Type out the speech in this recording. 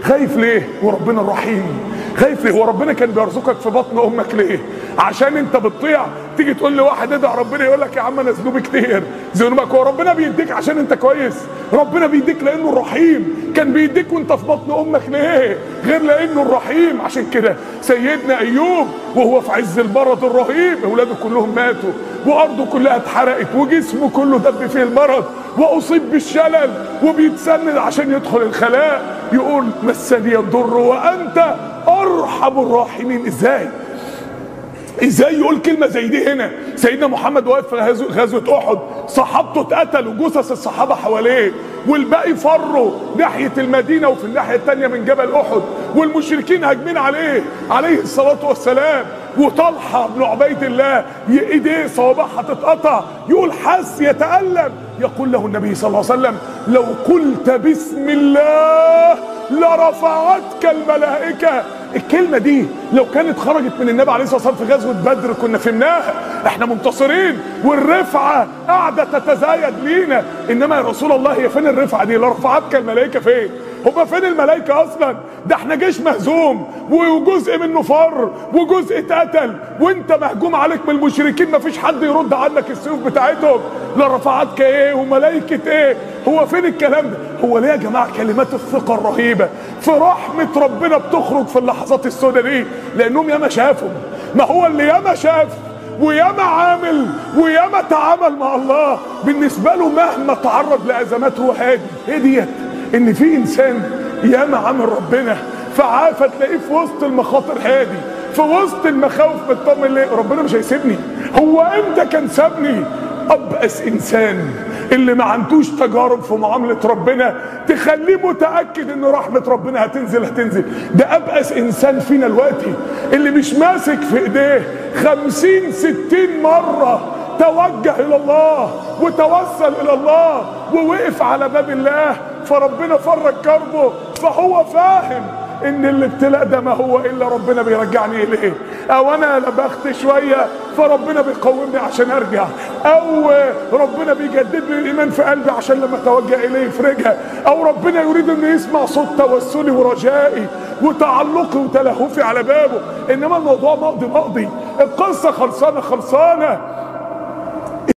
خايف ليه وربنا الرحيم خايف ليه هو ربنا كان بيرزقك في بطن امك ليه عشان انت بتطيع تيجي تقول لواحد ادعي ربنا يقول لك يا عم انا ذنوبي كتير ذنوبك هو ربنا بيديك عشان انت كويس ربنا بيديك لانه الرحيم كان بيديك وانت في بطن امك ليه غير لانه الرحيم عشان كده سيدنا ايوب وهو في عز المرض الرهيب اولاده كلهم ماتوا وارضه كلها اتحرقت وجسمه كله دب فيه المرض واصيب بالشلل وبيتسند عشان يدخل الخلاء يقول مسني الضر وانت ارحم الراحمين ازاي ازاي يقول كلمة زي دي هنا سيدنا محمد واقف في غزوة احد صحابته اتقتلوا جثث الصحابة حواليه والباقي فروا ناحية المدينة وفي الناحية التانية من جبل احد والمشركين هاجمين عليه عليه الصلاة والسلام وطلحة بن عبيد الله ايديه صوابعها تتقطع يقول حس يتألم يقول له النبي صلى الله عليه وسلم لو قلت بسم الله لرفعتك الملائكة الكلمة دي لو كانت خرجت من النبي عليه الصلاة والسلام في غزوة بدر كنا فهمناها احنا منتصرين والرفعة قاعدة تتزايد لينا انما يا رسول الله هي فين الرفعة دي لرفعتك الملائكة فين هما فين الملائكة اصلا ده احنا جيش مهزوم وجزء منه فر وجزء اتقتل وانت مهجوم عليك من المشركين مفيش حد يرد عنك السيوف بتاعتهم لا رفعتك ايه وملائكة ايه هو فين الكلام ده هو ليه يا جماعة كلمات الثقة الرهيبة في رحمة ربنا بتخرج في اللحظات السوداء دي لانهم ياما شافوا ما هو اللي ياما شاف وياما عامل وياما تعامل مع الله بالنسبة له مهما تعرض لأزمات هو هادي ايه ديت ان في انسان ياما عامل ربنا فعافى تلاقيه في وسط المخاطر هادي في وسط المخاوف مطمن ليه ربنا مش هيسيبني هو امتى كان سابني ابأس انسان اللي ما عندوش تجارب في معاملة ربنا تخليه متأكد ان رحمة ربنا هتنزل هتنزل ده ابأس انسان فينا دلوقتي اللي مش ماسك في ايديه خمسين ستين مرة توجه الى الله وتوسل الى الله ووقف على باب الله فربنا فرج كربه فهو فاهم ان الابتلاء ده ما هو الا ربنا بيرجعني اليه او انا لبخت شوية فربنا بيقومني عشان ارجع او ربنا بيجدد لي الايمان في قلبي عشان لما اتوجه اليه يفرجها او ربنا يريد انه يسمع صوت توسلي ورجائي وتعلقي وتلهفي على بابه انما الموضوع مقضي مقضي القصة خلصانة خلصانة